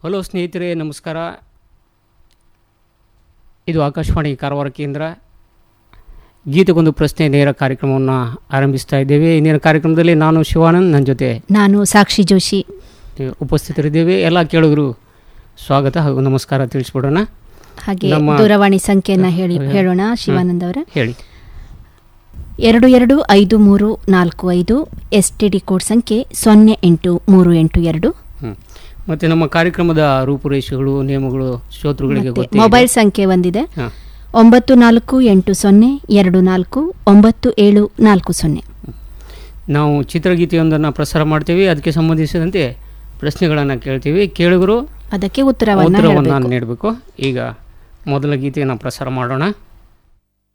hello ಸ್ನೇಹಿತರೆ ನಮಸ್ಕಾರ ಇದು ಆಕಾಶವಾಣಿ ಕಾರವಾರ ಕೇಂದ್ರ ಗೀತೆಗೊಂದು ಪ್ರಶ್ನೆ ನೇರ ಕಾರ್ಯಕ್ರಮವನ್ನು ಆರಂಭಿಸ್ತಾ ಇದ್ದೇವೆ ಇಂದಿನ ಕಾರ್ಯಕ್ರಮದಲ್ಲಿ ನಾನು ಶಿವಾನಂದ್ ನನ್ನ ಜೊತೆ ನಾನು ಸಾಕ್ಷಿ ಜೋಶಿ ಉಪಸ್ಥಿತರಿದ್ದೇವೆ ಎಲ್ಲ ಕೇಳುಗರು ಸ್ವಾಗತ ಹಾಗೂ ನಮಸ್ಕಾರ ತಿಳಿಸ್ಬಿಡೋಣ ಹಾಗೆ ನಮ್ಮ- ದೂರವಾಣಿ ಸಂಖ್ಯೆಯನ್ನ ಹೇಳಿ ಹೇಳೋಣ ಶಿವಾನಂದ್ ಅವರ ಹೇಳಿ ಎರಡು ಎರಡು ಐದು ಮೂರು ನಾಲ್ಕು ಐದು ಎಸ್ ಟಿ ಡಿ ಕೋಡ್ ಸಂಖ್ಯೆ ಸೊನ್ನೆ ಎಂಟು ಮೂರು ಎಂಟು ಎರಡು ಹ್ಞೂ ಮತ್ತು ನಮ್ಮ ಕಾರ್ಯಕ್ರಮದ ರೂಪುರೇಷೆಗಳು ನಿಯಮಗಳು ಶ್ರೋತೃಗಳಿಗೆ ಮತ್ತೆ ಗೊತ್ತಿದೆ ಮೊಬೈಲ್ ಸಂಖ್ಯೆ ಒಂದಿದೆ ಹಾಂ ಒಂಬತ್ತು ನಾಲ್ಕು ಎಂಟು ಸೊನ್ನೆ ಎರಡು ನಾಲ್ಕು ಒಂಬತ್ತು ಏಳು ನಾಲ್ಕು ಸೊನ್ನೆ ನಾವು ಚಿತ್ರಗೀತೆಯೊಂದನ್ನು ಪ್ರಸಾರ ಮಾಡ್ತೀವಿ ಅದಕ್ಕೆ ಸಂಬಂಧಿಸಿದಂತೆ ಪ್ರಶ್ನೆಗಳನ್ನು ಕೇಳ್ತೀವಿ ಕೇಳುಗರು ಅದಕ್ಕೆ ಉತ್ತರವನ್ನ ಉತ್ತರವನ್ನು ಹೇಳಬೇಕು ನೀಡಬೇಕು ಈಗ ಮೊದಲ ಗೀತೆಯನ್ನು ಪ್ರಸಾರ ಮಾಡೋಣ